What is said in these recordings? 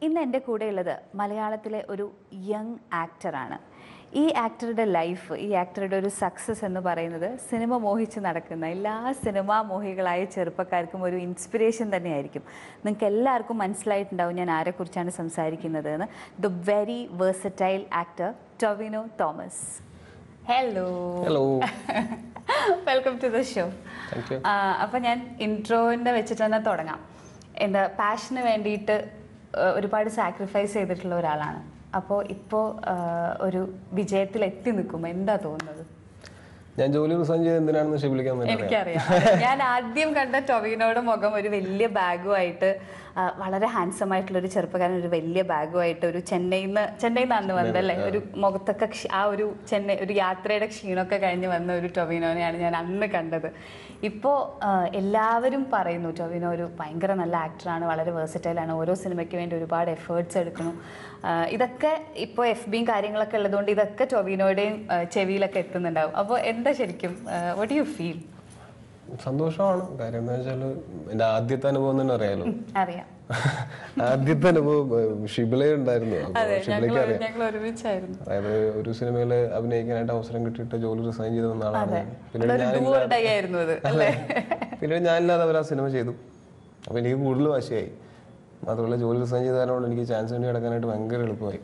ഇന്ന് എൻ്റെ കൂടെയുള്ളത് മലയാളത്തിലെ ഒരു യങ് ആക്ടറാണ് ഈ ആക്ടറുടെ ലൈഫ് ഈ ആക്ടറുടെ ഒരു സക്സസ് എന്ന് പറയുന്നത് സിനിമ മോഹിച്ച് നടക്കുന്ന എല്ലാ സിനിമാ മോഹികളായ ചെറുപ്പക്കാർക്കും ഒരു ഇൻസ്പിറേഷൻ തന്നെയായിരിക്കും നിങ്ങൾക്ക് എല്ലാവർക്കും മനസ്സിലായിട്ടുണ്ടാവും ഞാൻ ആരെക്കുറിച്ചാണ് സംസാരിക്കുന്നത് എന്ന് the very versatile actor Tovino Thomas hello hello welcome to the show thank you അപ്പം ഞാൻ ഇൻട്രോവിൻ്റെ വെച്ചിട്ട് തന്നെ തുടങ്ങാം എന്താ പാഷന് വേണ്ടിയിട്ട് ആ, ഒരുപാട് സാക്രിഫൈസ് ചെയ്തിട്ടുള്ള ഒരാളാണ് അപ്പോൾ ഇപ്പോൾ ഒരു വിജയത്തിൽ എത്തി നിൽക്കുമ്പോൾ എന്താ തോന്നുന്നത് ഞാൻ ജോലി റിസൈൻ ചെയ്ത് എന്തിനാണെന്ന് ഷിബിളിക്കാൻ തന്നെ അറിയാം എനിക്കറിയാം ഞാൻ ആദ്യം കണ്ട ടൊവിനോയുടെ മുഖം ഒരു വലിയ ബാഗുമായിട്ട് ആ, വളരെ ഹാൻസം ആയിട്ടുള്ള ഒരു ചെറുപ്പക്കാരൻ ഒരു വലിയ ബാഗുമായിട്ട് ഒരു ചെന്നൈയിൽ നിന്ന് ചെന്നൈയിൽ നിന്ന് അന്ന് വന്നല്ലേ ഒരു മുഖത്തൊക്കെ ക്ഷീ- ആ ഒരു ചെന്നൈ ഒരു യാത്രയുടെ ക്ഷീണമൊക്കെ കഴിഞ്ഞ് വന്ന ഒരു ടൊവിനോനെയാണ് ഞാൻ അന്ന് കണ്ടത് ഇപ്പോൾ എല്ലാവരും പറയുന്നു ടൊവിനോ ഒരു ഭയങ്കര നല്ല ആക്ടറാണ് വളരെ വേഴ്സറ്റൈലാണ് ഓരോ സിനിമയ്ക്ക് വേണ്ടി ഒരുപാട് എഫേർട്സ് എടുക്കണം ആ, ഇതൊക്കെ ഇപ്പോൾ എഫ് ബിയും കാര്യങ്ങളൊക്കെ ഉള്ളതുകൊണ്ട് ഇതൊക്കെ ടൊവിനോയുടെയും ആ, ചെവിയിലൊക്കെ എത്തുന്നുണ്ടാവും അപ്പോൾ എന്താ ശരിക്കും വട്ട് യു ഫീൽ സന്തോഷമാണ് കാര്യം എന്താ വെച്ചാൽ എന്റെ ആദ്യത്തെ അനുഭവം തന്നെ അറിയാലോ അറിയാം ആദ്യത്തെ അനുഭവം ഏഹ്, ഷിബിളെ ഉണ്ടായിരുന്നു അപ്പൊ അതെ ഷിബിളയ്ക്ക് ഞങ്ങൾ അറിയാം ഞങ്ങൾ ഒരുമിച്ചായിരുന്നു അതായത് ഒരു സിനിമയിൽ അഭിനയിക്കാനായിട്ട് അവസരം കിട്ടിയിട്ട് ജോലി റിസൈൻ ചെയ്ത് വന്ന ആളാണ് ഞാൻ. പിന്നീട് ഒരു ഞാൻ ഡൂ ഓർ ഡൈ ആയിരുന്നു അത് അല്ലേ പിന്നീട് ഞാനില്ലാതെ അവർ ആ സിനിമ ചെയ്തു അപ്പൊ എനിക്ക് കൂടുതൽ വാശിയായി മാത്രമല്ല ജോലി റിസൈൻ ചെയ്ത കാരണം കൊണ്ട് എനിക്ക് ചാൻസ് വേണ്ടി കിടക്കാനായിട്ട് ഭയങ്കര എളുപ്പമായി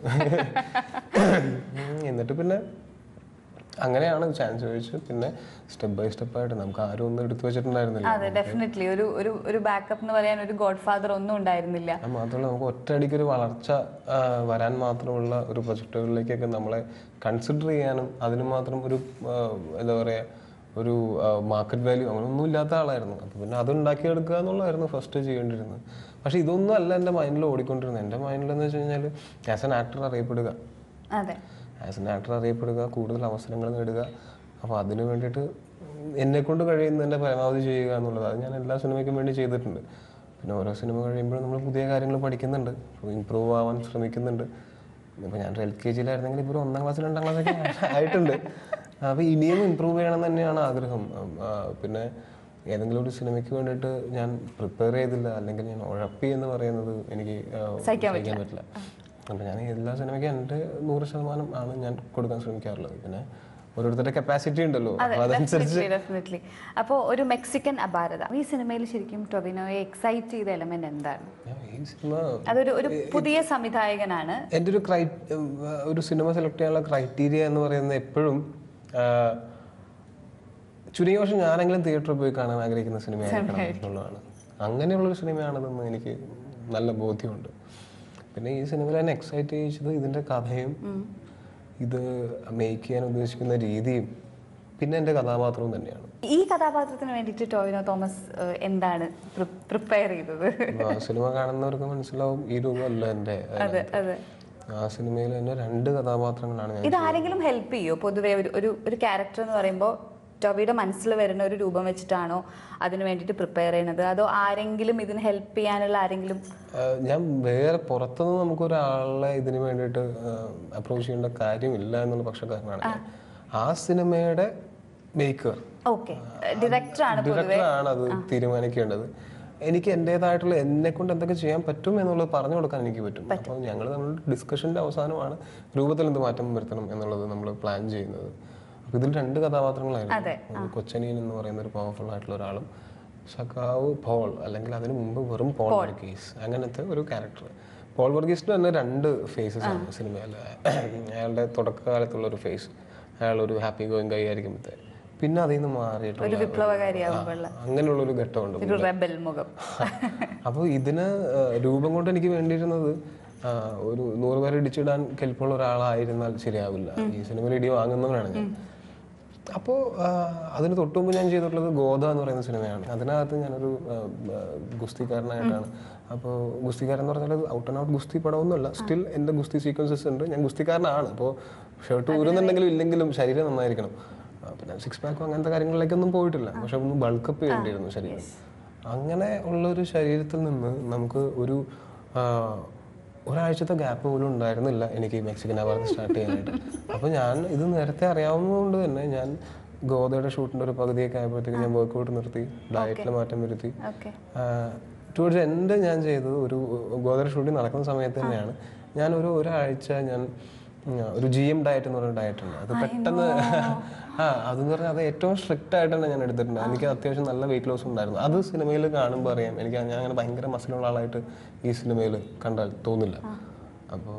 ഉം, എന്നിട്ട് പിന്നെ അങ്ങനെയാണ് ചാൻസ് ചോദിച്ചു പിന്നെ സ്റ്റെപ്പ് ബൈ സ്റ്റെപ്പ് ആയിട്ട് നമുക്ക് ആരും ഒന്നും എടുത്തു വെച്ചിട്ടുണ്ടായിരുന്നില്ല അതെ ഡെഫിനറ്റ്ലി ഒരു ഒരു ഒരു ബാക്കപ്പ് എന്ന് പറയാൻ ഒരു ഗോഡ് ഫാദർ ഒന്നും ഉണ്ടായിരുന്നില്ല അത് മാത്രമല്ല നമുക്ക് ഒറ്റയടിക്ക് ഒരു വളർച്ച ആ, വരാൻ മാത്രമുള്ള ഒരു പ്രൊജക്റ്റുകളിലേക്കൊക്കെ നമ്മളെ കൺസിഡർ ചെയ്യാനും അതിന് മാത്രം ഒരു ആ, എന്താ പറയുക ഒരു മാർക്കറ്റ് വാല്യൂ അങ്ങനെയൊന്നും ഇല്ലാത്ത ആളായിരുന്നു അപ്പോൾ പിന്നെ അത് ഉണ്ടാക്കിയെടുക്കുക എന്നുള്ളതായിരുന്നു ഫസ്റ്റ് ചെയ്യേണ്ടിയിരുന്നത് പക്ഷേ ഇതൊന്നും അല്ല എൻ്റെ മൈൻഡിൽ ഓടിക്കൊണ്ടിരുന്നത് എൻ്റെ മൈൻഡിൽ എന്ന് വെച്ച് കഴിഞ്ഞാൽ ആസ് എൻ ആക്ടർ അറിയപ്പെടുക അതെ ആസ് എൻ ആക്ടർ അറിയപ്പെടുക കൂടുതൽ അവസരങ്ങൾ നേടുക അപ്പോൾ അതിന് വേണ്ടിയിട്ട് എന്നെ കൊണ്ട് കഴിയുന്നതിൻ്റെ പരമാവധി ചെയ്യുക എന്നുള്ളത് അത് ഞാൻ എല്ലാ സിനിമയ്ക്കും വേണ്ടി ചെയ്തിട്ടുണ്ട് പിന്നെ ഓരോ സിനിമ കഴിയുമ്പോഴും നമ്മൾ പുതിയ കാര്യങ്ങൾ പഠിക്കുന്നുണ്ട് ഇമ്പ്രൂവ് ആവാൻ ശ്രമിക്കുന്നുണ്ട് ഇപ്പോൾ ഞാൻ എൽ കെ ജിയിലായിരുന്നെങ്കിൽ ഇപ്പോൾ ഒരു ഒന്നാം ക്ലാസ് രണ്ടാം ക്ലാസ്സൊക്കെ ആയിട്ടുണ്ട് അപ്പോൾ ഇനിയും ഇമ്പ്രൂവ് ചെയ്യണം തന്നെയാണ് ആഗ്രഹം ഉം, ആ, പിന്നെ ഏതെങ്കിലും ഒരു സിനിമയ്ക്ക് വേണ്ടിയിട്ട് ഞാൻ പ്രിപ്പയർ ചെയ്തില്ല അല്ലെങ്കിൽ ഞാൻ ഉഴപ്പി എന്ന് പറയുന്നത് എനിക്ക് ആ, സഹിക്കാൻ സഹിക്കാൻ പറ്റില്ല അപ്പം ഞാൻ എല്ലാ സിനിമയ്ക്കും എൻ്റെ നൂറ് ശതമാനം ആണ് ഞാൻ കൊടുക്കാൻ ശ്രമിക്കാറുള്ളത് പിന്നെ ഓരോരുത്തരുടെ കപ്പാസിറ്റി ഉണ്ടല്ലോ അപ്പോൾ അതനുസരിച്ച് ഡെഫിനറ്റ്ലി അപ്പോൾ ഒരു മെക്സിക്കൻ അപാരത ഈ സിനിമയിൽ ശരിക്കും ടൊവിനോയെ എക്സൈറ്റ് ചെയ്ത എലമെന്റ് എന്താണ് ഈ സിനിമ അതൊരു ഒരു പുതിയ സംവിധായകനാണ് എൻ്റെ ഒരു ക്രൈ ഒരു സിനിമ സെലക്ട് ചെയ്യാനുള്ള ക്രൈറ്റീരിയ എന്ന് പറയുന്നത് എപ്പോഴും ആ, ചുരുങ്ങിയ വർഷം ഞാനെങ്കിലും തിയേറ്ററിൽ പോയി കാണാൻ ആഗ്രഹിക്കുന്ന സിനിമയായിരിക്കണം എന്നുള്ളതാണ് അങ്ങനെയുള്ളൊരു സിനിമയാണതെന്ന് എനിക്ക് നല്ല ബോധ്യമുണ്ട് പിന്നെ ഈ സിനിമയിൽ എന്നെ എക്സൈറ്റ് ചെയ്യിച്ചത് ഇതിൻ്റെ കഥയും ഇത് മേക്ക് ചെയ്യാൻ ഉദ്ദേശിക്കുന്ന രീതിയും പിന്നെ എൻ്റെ കഥാപാത്രവും തന്നെയാണ് ഈ കഥാപാത്രത്തിന് വേണ്ടിയിട്ട് ടോവിനോ തോമസ് ഏഹ്, എന്താണ് പ്രിപ്പയർ ചെയ്തത് ആ സിനിമ കാണുന്നവർക്ക് മനസ്സിലാവും ഈ രൂപമല്ല എൻ്റെ അതെ അതെ ആ സിനിമയിൽ തന്നെ രണ്ട് കഥാപാത്രങ്ങളാണ് ഞാൻ ഇത് ആരെങ്കിലും ഹെൽപ്പ് ചെയ്യോ പൊതുവെ ഒരു ഒരു ഒരു ക്യാരക്ടർ എന്ന് പറയുമ്പോൾ ടൊവിയുടെ മനസ്സിൽ വരുന്ന ഒരു രൂപം വെച്ചിട്ടാണോ അതിന് വേണ്ടിയിട്ട് പ്രിപ്പയർ ചെയ്യുന്നത് അതോ ആരെങ്കിലും ഇതിന് ഹെൽപ്പ് ചെയ്യാനുള്ള ആരെങ്കിലും ആ, ഞാൻ വേറെ പുറത്തുനിന്ന് നമുക്ക് ഒരാളെ ഇതിന് വേണ്ടിയിട്ട് അപ്രോച്ച് ചെയ്യേണ്ട കാര്യമില്ല എന്നുള്ള പക്ഷക്കാരനാണ് ഞാൻ. ആ സിനിമയുടെ മേക്കർ ഓക്കെ ഡയറക്ടറാണ് ഡയറക്ടറാണ് അത് തീരുമാനിക്കേണ്ടത് എനിക്ക് എൻ്റെതായിട്ടുള്ള എന്നെ കൊണ്ട് എന്തൊക്കെ ചെയ്യാൻ പറ്റും എന്നുള്ളത് പറഞ്ഞു കൊടുക്കാൻ എനിക്ക് പറ്റും അപ്പോൾ ഞങ്ങൾ നമ്മൾ ഡിസ്കഷൻ്റെ അവസാനമാണ് രൂപത്തിൽ എന്ത് മാറ്റം വരുത്തണം എന്നുള്ളത് നമ്മൾ പ്ലാൻ ചെയ്യുന്നത് അപ്പോൾ ഇതിൽ രണ്ട് കഥാപാത്രങ്ങളായിരുന്നു ഒരു കൊച്ചനിയൻ എന്ന് പറയുന്ന ഒരു പവർഫുൾ ആയിട്ടുള്ള ഒരാളും സഖാവ് പോൾ അല്ലെങ്കിൽ അതിന് മുമ്പ് വെറും പോൾ വർഗീസ് അങ്ങനത്തെ ഒരു ക്യാരക്ടർ പോൾ വർഗീസിന് തന്നെ രണ്ട് ഫേസസ് ആണ് സിനിമയിൽ അയാളുടെ തുടക്കകാലത്തുള്ള ഒരു ഫേസ് അയാൾ ഒരു ഹാപ്പി ഗോയിങ് കൈ ആയിരിക്കുമ്പോഴത്തെ പിന്നെ അതിൽ നിന്ന് മാറിയിട്ടുള്ള വിപ്ലവകാരിയാകുമ്പോൾ അങ്ങനെയുള്ള ഒരു ഘട്ടമുണ്ട് ഒരു റെബൽ മുഖം അപ്പോൾ ഇതിന് ആ, രൂപം കൊണ്ട് എനിക്ക് വേണ്ടിയിരുന്നത് ആ, ഒരു നൂറ് പേരെ ഇടിച്ചിടാൻ കെൽപ്പുള്ള ഒരാളായിരുന്നാൽ ശരിയാവില്ല ഈ സിനിമയിൽ ഇടി വാങ്ങുന്നവനാണ് ഞാൻ അപ്പോൾ അതിന് തൊട്ട് മുമ്പ് ഞാൻ ചെയ്തിട്ടുള്ളത് ഗോദ എന്ന് പറയുന്ന സിനിമയാണ് അതിനകത്ത് ഞാനൊരു ആ, ആ, ഗുസ്തിക്കാരനായിട്ടാണ് അപ്പോൾ ഗുസ്തിക്കാരൻ എന്ന് പറഞ്ഞാൽ ഔട്ട് ആൻഡ് ഔട്ട് ഗുസ്തി പടമൊന്നുമല്ല സ്റ്റിൽ എൻ്റെ ഗുസ്തി സീക്വൻസസ് ഉണ്ട് ഞാൻ ഗുസ്തിക്കാരനാണ് അപ്പോൾ ഷർട്ട് ഊരുന്നുണ്ടെങ്കിലും ഇല്ലെങ്കിലും ശരീരം നന്നായിരിക്കണം ആ, പിന്നെ സിക്സ് പാക്കും അങ്ങനത്തെ കാര്യങ്ങളിലേക്കൊന്നും പോയിട്ടില്ല പക്ഷെ ഒന്ന് ബൾക്കപ്പ് ചെയ്യേണ്ടിയിരുന്നു ശരീരം അങ്ങനെ ഉള്ള ഒരു ശരീരത്തിൽ നിന്ന് നമുക്ക് ഒരു ആ, ഒരാഴ്ചത്തെ ഗ്യാപ്പ് പോലും ഉണ്ടായിരുന്നില്ല എനിക്ക് ഈ മെക്സിക്കൻ അവാർഡ് സ്റ്റാർട്ട് ചെയ്യാനായിട്ട് അപ്പോൾ ഞാൻ ഇത് നേരത്തെ അറിയാവുന്നതുകൊണ്ട് തന്നെ ഞാൻ ഗോദയുടെ ഷൂട്ടിൻ്റെ ഒരു പകുതിയൊക്കെ ആയപ്പോഴത്തേക്ക് ഞാൻ വർക്കൗട്ട് നിർത്തി ഡയറ്റിൽ മാറ്റം വരുത്തി ഓക്കെ ആ, ടുവേർഡ്സ് എൻ്റെ ഞാൻ ചെയ്തത് ഒരു ഗോദർ ഷൂട്ടിംഗ് നടക്കുന്ന സമയത്ത് തന്നെയാണ് ഞാൻ ഒരു ഒരാഴ്ച ഞാൻ ഉം, ഒരു ജി എം ഡയറ്റ് എന്ന് പറയുന്ന ഡയറ്റ് ഉണ്ട് അത് പെട്ടെന്ന് ആ അതെന്ന് പറഞ്ഞാൽ അത് ഏറ്റവും സ്ട്രിക്റ്റ് ആയിട്ടാണ് ഞാൻ എടുത്തിട്ടുണ്ട് എനിക്ക് അത്യാവശ്യം നല്ല വെയിറ്റ് ലോസ് ഉണ്ടായിരുന്നു അത് സിനിമയിൽ കാണുമ്പോൾ അറിയാം എനിക്ക് ഞാൻ അങ്ങനെ ഭയങ്കര മസിലുള്ള ആളായിട്ട് ഈ സിനിമയിൽ കണ്ടാൽ തോന്നില്ല അപ്പോൾ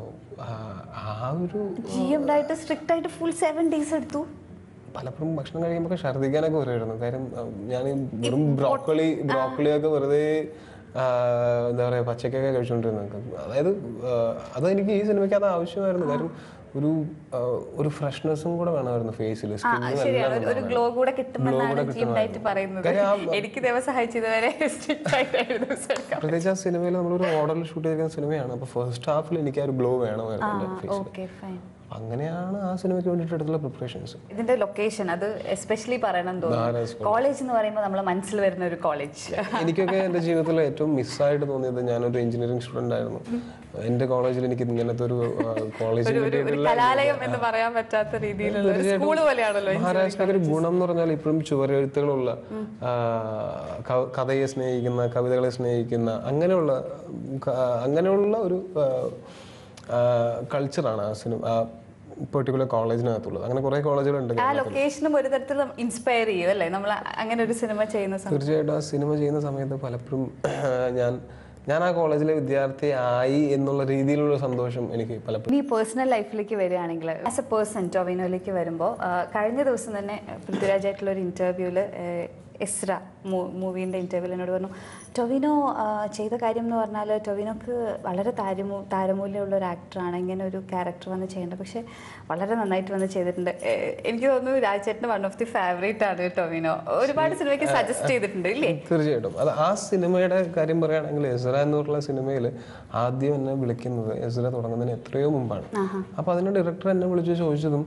ആ ഒരു ജി എം ഡയറ്റ് സ്ട്രിക്റ്റ് ആയിട്ട് ഫുൾ സെവൻ ഡേയ്സ് എടുത്തു പലപ്പോഴും ഭക്ഷണം കഴിയുമ്പോൾ ഛർദ്ദിക്കാനൊക്കെ വരുമായിരുന്നു കാര്യം അഹ് ഞാൻ ഈ വെറും ബ്രോക്കോളി ബ്രോക്കോളി ഒക്കെ വെറുതെ ആ, എന്താ പറയുക പച്ചക്കൊക്കെ കഴിച്ചുകൊണ്ടിരുന്നത് അതായത് ആ, അതെനിക്ക് ഈ സിനിമയ്ക്ക് അത് ആവശ്യമായിരുന്നു കാര്യം ഒരു ആ, ഒരു ഫ്രഷ്നെസ്സും കൂടെ വേണമായിരുന്നു ഫേസിൽ ആ ശരിയാണ് ഒരു- ഒരു ഗ്ലോ കൂടെ കിട്ടുമെന്നാണ് ജി എം ഡയറ്റ് പറയുന്നത് എനിക്ക് ദിവസം സഹായിച്ചതുവരെ സ്ട്രിക്റ്റ് ആയിട്ടായിരുന്നു ദിവസം എടുക്കാം പ്രത്യേകിച്ച് ആ സിനിമയിൽ നമ്മളൊരു ഓർഡറിൽ ഷൂട്ട് ചെയ്തിരിക്കുന്ന സിനിമയാണ് അപ്പോൾ ഫസ്റ്റ് ഹാഫിൽ എനിക്ക് ആ ഒരു ഗ്ലോ വേണമായിരുന്നു എൻ്റെ ഫേസിൽ ഓക്കെ ഫൈൻ അങ്ങനെയാണ് ആ സിനിമയ്ക്ക് വേണ്ടിയിട്ട് എടുത്തുള്ള പ്രിപ്പറേഷൻസ് ഇതിന്റെ ലൊക്കേഷൻ അത് എസ്പെഷ്യലി പറയണം തോന്നുന്നു കോളേജ് എന്ന് പറയുമ്പോൾ നമ്മളെ മനസ്സിൽ വരുന്ന ഒരു കോളേജ് എനിക്കൊക്കെ എൻ്റെ ജീവിതത്തിൽ ഏറ്റവും മിസ്സായിട്ട് തോന്നിയത് ഞാനൊരു എഞ്ചിനീയറിംഗ് സ്റ്റുഡൻ്റ് ആയിരുന്നു എൻ്റെ കോളേജിൽ എനിക്ക് ഇങ്ങനത്തെ ഒരു കോളേജിന് ഒരു കലാലയം എന്ന് പറയാൻ പറ്റാത്ത രീതിയിലുള്ള ഒരു സ്കൂൾ പോലെയാണല്ലോ മഹാരാഷ്ട്രയുടെ ഒരു ഗുണം എന്ന് പറഞ്ഞാൽ ഇപ്പോഴും ചുവരെഴുത്തുകളുള്ള ആ, ക- കഥയെ സ്നേഹിക്കുന്ന കവിതകളെ സ്നേഹിക്കുന്ന അങ്ങനെയുള്ള ക- അങ്ങനെയുള്ള ഒരു കൾച്ചറാണ് ആ സിനിമ ആ പെർട്ടിക്കുലർ കോളേജിനകത്തുള്ളത് അങ്ങനെ കുറേ കോളേജുകളുണ്ട് ആ ലൊക്കേഷനും ഒരു തരത്തിൽ ഇൻസ്പയർ ചെയ്യും അല്ലേ നമ്മൾ അങ്ങനെ ഒരു സിനിമ ചെയ്യുന്ന സമയത്ത് തീർച്ചയായിട്ടും ആ സിനിമ ചെയ്യുന്ന സമയത്ത് പലപ്പോഴും ഞാൻ ഞാൻ ആ കോളേജിലെ വിദ്യാർത്ഥി ആയി എന്നുള്ള രീതിയിലുള്ള സന്തോഷം എനിക്ക് പലപ്പോഴും ഇനി പേഴ്സണൽ ലൈഫിലേക്ക് വരികയാണെങ്കിൽ ആസ് എ പേഴ്സൺ ടൊവിനോയിലേക്ക് വരുമ്പോൾ കഴിഞ്ഞ ദിവസം തന്നെ പൃഥ്വിരാജായിട്ടുള്ള ഒരു ഇൻ്റർവ്യൂവിൽ എസ്ര മൂവീൻ്റെ ഇൻ്റർവ്യൂവിൽ എന്നോട് പറഞ്ഞു ടൊവിനോ ആ, ചെയ്ത കാര്യം എന്ന് പറഞ്ഞാൽ ടൊവിനോക്ക് വളരെ താരമൂ താരമൂല്യമുള്ള ഒരു ആക്ടറാണ് ഇങ്ങനെ ഒരു ക്യാരക്ടർ വന്ന് ചെയ്യേണ്ടത് പക്ഷേ വളരെ നന്നായിട്ട് വന്ന് ചെയ്തിട്ടുണ്ട് ഏ, എനിക്ക് തോന്നുന്നു രാജേട്ടന് വൺ ഓഫ് ദി ഫേവറേറ്റ് ആണ് ടൊവിനോ ഒരുപാട് സിനിമയ്ക്ക് സജസ്റ്റ് ചെയ്തിട്ടുണ്ട് ഇല്ലേ തീർച്ചയായിട്ടും അത് ആ സിനിമയുടെ കാര്യം പറയുകയാണെങ്കിൽ എസ്ര എന്നുള്ള സിനിമയിൽ ആദ്യം എന്നെ വിളിക്കുന്നത് എസ്ര തുടങ്ങുന്നതിന് എത്രയോ മുമ്പാണ് അപ്പോൾ അതിന് ഡയറക്ടർ എന്നെ വിളിച്ച് ചോദിച്ചതും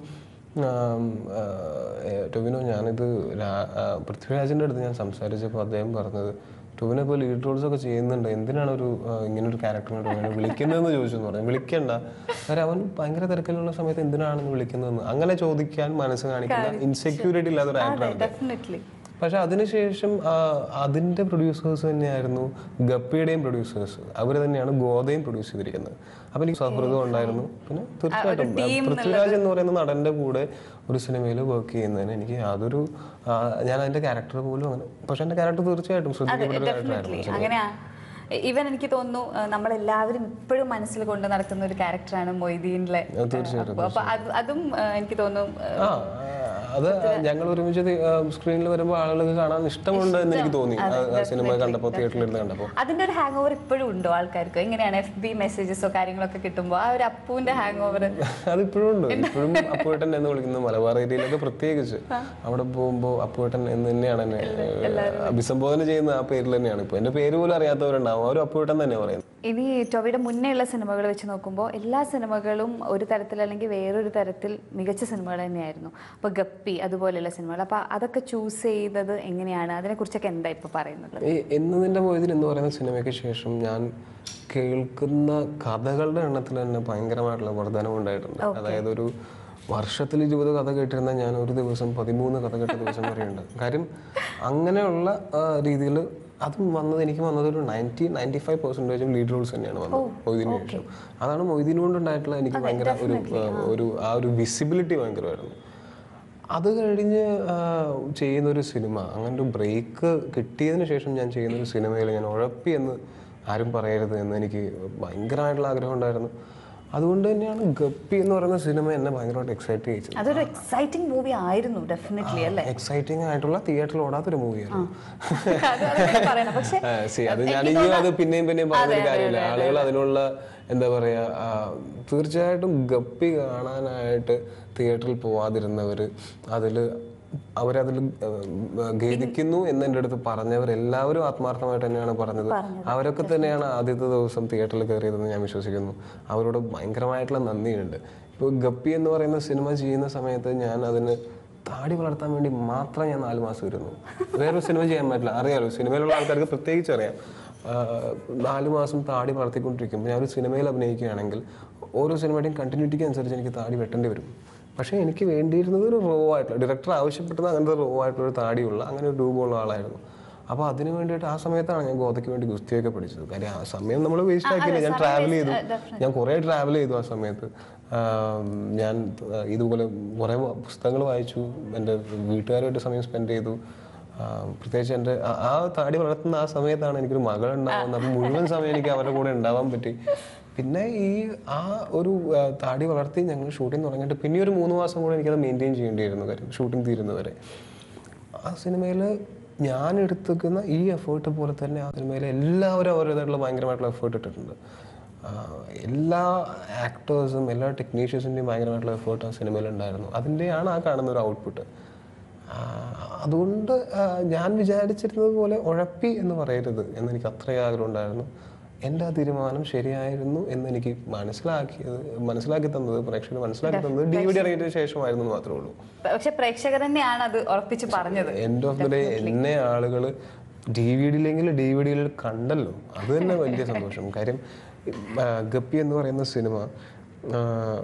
ആം, ആ, ഏ, ടൊവിനോ ഞാനിത് രാ- ആ, പൃഥ്വിരാജിൻ്റെ അടുത്ത് ഞാൻ സംസാരിച്ചപ്പോൾ അദ്ദേഹം പറഞ്ഞത് ടൊവിനോ ഇപ്പോൾ ലീഡ് റോൾസ് ഒക്കെ ചെയ്യുന്നുണ്ട് എന്തിനാണ് ഒരു ആ, ഇങ്ങനെ ഒരു ക്യാരക്ടറിനെ ടൊവിനോ വിളിക്കുന്നതെന്ന് ചോദിച്ചു എന്ന് പറഞ്ഞു വിളിക്കണ്ട കാര്യം അവൻ ഭയങ്കര തിരക്കിലുള്ള സമയത്ത് എന്തിനാണ് വിളിക്കുന്നതെന്ന് അങ്ങനെ ചോദിക്കാൻ മനസ്സ് കാണിക്കുന്ന ഇൻസെക്യൂരിറ്റി ഇല്ലാത്ത ഒരു ആക്ടറാണ് ഡെഫിനറ്റ്ലി പക്ഷെ അതിനുശേഷം ആ, അതിന്റെ പ്രൊഡ്യൂസേഴ്സ് തന്നെയായിരുന്നു ഗപ്പിയുടെയും പ്രൊഡ്യൂസേഴ്സ് അവർ തന്നെയാണ് ഗോതയും പ്രൊഡ്യൂസ് ചെയ്തിരിക്കുന്നത് അപ്പൊ എനിക്ക് സൗഹൃദം ഉണ്ടായിരുന്നു പിന്നെ തീർച്ചയായിട്ടും പൃഥ്വിരാജ് എന്ന് പറയുന്ന നടന്റെ കൂടെ ഒരു സിനിമയിൽ വർക്ക് ചെയ്യുന്നതിന് എനിക്ക് യാതൊരു ആ, ഞാൻ അതിന്റെ ക്യാരക്ടർ പോലും അങ്ങനെ പക്ഷെ എന്റെ ക്യാരക്ടർ തീർച്ചയായിട്ടും ശ്രദ്ധിക്കപ്പെട്ട ഒരു ഡെഫിനറ്റ്ലി ക്യാരക്ടറായിരുന്നു അങ്ങനെയാ ഈവൻ എനിക്ക് തോന്നുന്നു ഏഹ്, നമ്മളെല്ലാവരും ഇപ്പോഴും മനസ്സിൽ കൊണ്ട് നടക്കുന്ന ഒരു ക്യാരക്ടറാണ് മൊയ്തീനിലെ തീർച്ചയായിട്ടും അപ്പൊ അത് അതും ഏഹ്, എനിക്ക് തോന്നുന്നു ഏഹ്, ആ അത് ഞങ്ങൾ ഒരുമിച്ച് സ്ക്രീനിൽ വരുമ്പോൾ ആളുകൾക്ക് കാണാൻ ഇഷ്ടമുണ്ട് എന്ന് എനിക്ക് തോന്നി ആ- ആ സിനിമ കണ്ടപ്പോൾ തിയേറ്ററിൽ ഇരുന്ന് കണ്ടപ്പോൾ അതിന്റെ ഒരു ഹാങ് ഓവർ ഇപ്പോഴും ഉണ്ടോ ആൾക്കാർക്ക് എങ്ങനെയാണ് എഫ് ബി മെസ്സേജസോ കാര്യങ്ങളൊക്കെ കിട്ടുമ്പോൾ ആ ഒരു അപ്പുവിന്റെ ഹാങ് ഓവർ അത് ഇപ്പോഴും ഉണ്ട് ഇപ്പോഴും അപ്പുവേട്ടൻ എന്ന് വിളിക്കുന്നത് മലബാർ ഏരിയയിലൊക്കെ പ്രത്യേകിച്ച് അവിടെ പോകുമ്പോൾ അപ്പുവേട്ടൻ എന്ന് തന്നെയാണ് എന്നെ ഏഹ്, അഭിസംബോധന ചെയ്യുന്ന ആ പേരിൽ തന്നെയാണ് ഇപ്പോൾ എൻ്റെ പേര് പോലും അറിയാത്തവരുണ്ടാവും അവരും അപ്പുവേട്ടൻ തന്നെ പറയുന്നത് ഇനി ടൊവിയുടെ മുന്നേ ഉള്ള സിനിമകൾ വെച്ച് നോക്കുമ്പോൾ എല്ലാ സിനിമകളും ഒരു തരത്തിൽ അല്ലെങ്കിൽ വേറൊരു തരത്തിൽ മികച്ച സിനിമകൾ തന്നെയായിരുന്നു അപ്പോൾ ഗപ്പി അതുപോലെയുള്ള സിനിമകൾ അപ്പോൾ അതൊക്കെ ചൂസ് ചെയ്തത് എങ്ങനെയാണ് അതിനെക്കുറിച്ചൊക്കെ എന്താ ഇപ്പോൾ പറയുന്നത് ഈ എന്നതിൻ്റെ മൊയ്തിൽ എന്ന് പറയുന്ന സിനിമയ്ക്ക് ശേഷം ഞാൻ കേൾക്കുന്ന കഥകളുടെ എണ്ണത്തിൽ തന്നെ ഭയങ്കരമായിട്ടുള്ള വർധനം ഉണ്ടായിട്ടുണ്ട് അതായത് ഒരു വർഷത്തിൽ ഇരുപത് കഥ കേട്ടിരുന്ന ഞാൻ ഒരു ദിവസം പതിമൂന്ന് കഥ കേട്ട ദിവസം വരെയുണ്ട് കാര്യം അങ്ങനെയുള്ള രീതിയിൽ അതും വന്നത് എനിക്ക് വന്നത് ഒരു നയൻറ്റി നയൻറ്റി ഫൈവ് പെർസെൻറ്റേജും ലീഡ് റോൾസ് തന്നെയാണ് വന്നത് മൊയ്തീന് ശേഷം അതാണ് മൊയ്തീൻ കൊണ്ടുണ്ടായിട്ടുള്ള എനിക്ക് ഭയങ്കര ഒരു ആ, ഒരു ആ ഒരു വിസിബിലിറ്റി ഭയങ്കരമായിരുന്നു അത് കഴിഞ്ഞ് ആ, ചെയ്യുന്ന ഒരു സിനിമ അങ്ങനെ ഒരു ബ്രേക്ക് കിട്ടിയതിന് ശേഷം ഞാൻ ചെയ്യുന്ന ഒരു സിനിമയിൽ ഞാൻ ഉഴപ്പി എന്ന് ആരും പറയരുത് എന്ന് എനിക്ക് ഭയങ്കരമായിട്ടുള്ള ആഗ്രഹം ഉണ്ടായിരുന്നു അതുകൊണ്ട് തന്നെയാണ് ഗപ്പി എന്ന് പറയുന്ന സിനിമ എന്നെ ഭയങ്കരമായിട്ട് എക്സൈറ്റ് ചെയ്യിച്ചത് അതൊരു എക്സൈറ്റിംഗ് മൂവി ആയിരുന്നു ഡെഫിനറ്റ്ലി അല്ലേ എക്സൈറ്റിംഗ് ആയിട്ടുള്ള തിയേറ്ററിൽ ഓടാത്തൊരു മൂവിയായിരുന്നു അത് അതൊക്കെ പറയണം പക്ഷെ സി അത് ഞാൻ ഇനിയും അത് പിന്നെയും പിന്നെയും പറഞ്ഞൊരു കാര്യമില്ല ആളുകൾ അതിനുള്ള എന്താ പറയാ ആ, തീർച്ചയായിട്ടും ഗപ്പി കാണാനായിട്ട് തിയേറ്ററിൽ പോവാതിരുന്നവര് അതില് അവരതിൽ ഖേദിക്കുന്നു എന്ന് എൻ്റെ അടുത്ത് പറഞ്ഞവർ എല്ലാവരും ആത്മാർത്ഥമായിട്ട് തന്നെയാണ് പറഞ്ഞത് അവരൊക്കെ തന്നെയാണ് ആദ്യത്തെ ദിവസം തിയേറ്ററിൽ കയറിയതെന്ന് ഞാൻ വിശ്വസിക്കുന്നു അവരോട് ഭയങ്കരമായിട്ടുള്ള നന്ദിയുണ്ട് ഇപ്പോൾ ഗപ്പി എന്ന് പറയുന്ന സിനിമ ചെയ്യുന്ന സമയത്ത് ഞാൻ അതിന് താടി വളർത്താൻ വേണ്ടി മാത്രം ഞാൻ നാല് മാസം ഇരുന്നു വേറൊരു സിനിമ ചെയ്യാൻ പറ്റില്ല അറിയാലോ സിനിമയിലുള്ള ആൾക്കാർക്ക് പ്രത്യേകിച്ച് അറിയാം ആഹ് നാല് മാസം താടി വളർത്തിക്കൊണ്ടിരിക്കുമ്പോൾ ഞാൻ ഒരു സിനിമയിൽ അഭിനയിക്കുകയാണെങ്കിൽ ഓരോ സിനിമയുടെയും കണ്ടിന്യൂറ്റിക്ക് അനുസരിച്ച് എനിക്ക് താടി വെട്ടേണ്ടി വരും പക്ഷേ എനിക്ക് വേണ്ടിയിരുന്നത് ഒരു റോ ആയിട്ടുള്ള ഡയറക്ടർ ആവശ്യപ്പെട്ടത് അങ്ങനത്തെ റോ ആയിട്ടുള്ള ഒരു താടിയുള്ള അങ്ങനെ ഒരു രൂപമുള്ള ആളായിരുന്നു അപ്പോൾ അതിന് വേണ്ടിയിട്ട് ആ സമയത്താണ് ഞാൻ ഗോതയ്ക്ക് വേണ്ടി ഗുസ്തിയൊക്കെ പഠിച്ചത് കാര്യം ആ സമയം നമ്മൾ വേസ്റ്റ് ആക്കിയില്ല ഞാൻ ട്രാവൽ ചെയ്തു ഞാൻ കുറേ ട്രാവൽ ചെയ്തു ആ സമയത്ത് ആം, ഞാൻ ആ, ഇതുപോലെ കുറേ പുസ്തകങ്ങൾ വായിച്ചു എൻ്റെ വീട്ടുകാരുമായിട്ട് സമയം സ്പെൻഡ് ചെയ്തു ആ, പ്രത്യേകിച്ച് എൻ്റെ ആ- ആ താടി വളർത്തുന്ന ആ സമയത്താണ് എനിക്കൊരു മകൾ ഉണ്ടാവുന്നത് അപ്പം മുഴുവൻ സമയം എനിക്ക് അവരുടെ കൂടെ ഉണ്ടാവാൻ പറ്റി പിന്നെ ഈ ആ ഒരു ആ, താടി വളർത്തി ഞങ്ങൾ ഷൂട്ടിംഗ് തുടങ്ങിയിട്ട് പിന്നെ ഒരു മൂന്ന് മാസം കൂടെ എനിക്കത് മെയിൻറ്റെയിൻ ചെയ്യേണ്ടിയിരുന്നു കാര്യം ഷൂട്ടിംഗ് തീരുന്നവരെ ആ സിനിമയിൽ ഞാൻ എടുത്തുക്കുന്ന ഈ എഫേർട്ട് പോലെ തന്നെ ആ സിനിമയിൽ എല്ലാവരും അവരുടേതായിട്ടുള്ള ഭയങ്കരമായിട്ടുള്ള എഫേർട്ട് ഇട്ടിട്ടുണ്ട് ആ, എല്ലാ ആക്ടേഴ്സും എല്ലാ ടെക്നീഷ്യൻസിൻ്റെയും ഭയങ്കരമായിട്ടുള്ള എഫേർട്ട് ആ സിനിമയിൽ ഉണ്ടായിരുന്നു അതിൻ്റെയാണ് ആ കാണുന്ന ഒരു ഔട്ട്പുട്ട് അതുകൊണ്ട് ആ, ഞാൻ വിചാരിച്ചിരുന്നത് പോലെ ഉഴപ്പി എന്ന് പറയരുത് എന്ന് എനിക്ക് അത്രയും ആഗ്രഹം ഉണ്ടായിരുന്നു എൻ്റെ ആ തീരുമാനം ശരിയായിരുന്നു എന്ന് എനിക്ക് മനസ്സിലാക്കിയത് മനസ്സിലാക്കി തന്നത് പ്രേക്ഷകർ മനസ്സിലാക്കി തന്നത് ഡി വി ഡി ഇറങ്ങിയതിന് ശേഷമായിരുന്നു എന്ന് മാത്രമേ ഉള്ളൂ പക്ഷെ പ്രേക്ഷകർ തന്നെയാണ് അത് ഉറപ്പിച്ച് പറഞ്ഞത് എൻഡ് ഓഫ് ദി ഡേ എന്നെ ആളുകൾ ഡി വി ഡിയിലെങ്കിൽ ഡി വി ഡിയിൽ കണ്ടല്ലോ അത് തന്നെ വലിയ സന്തോഷം കാര്യം ആ, ഗപ്പി എന്ന് പറയുന്ന സിനിമ ആ,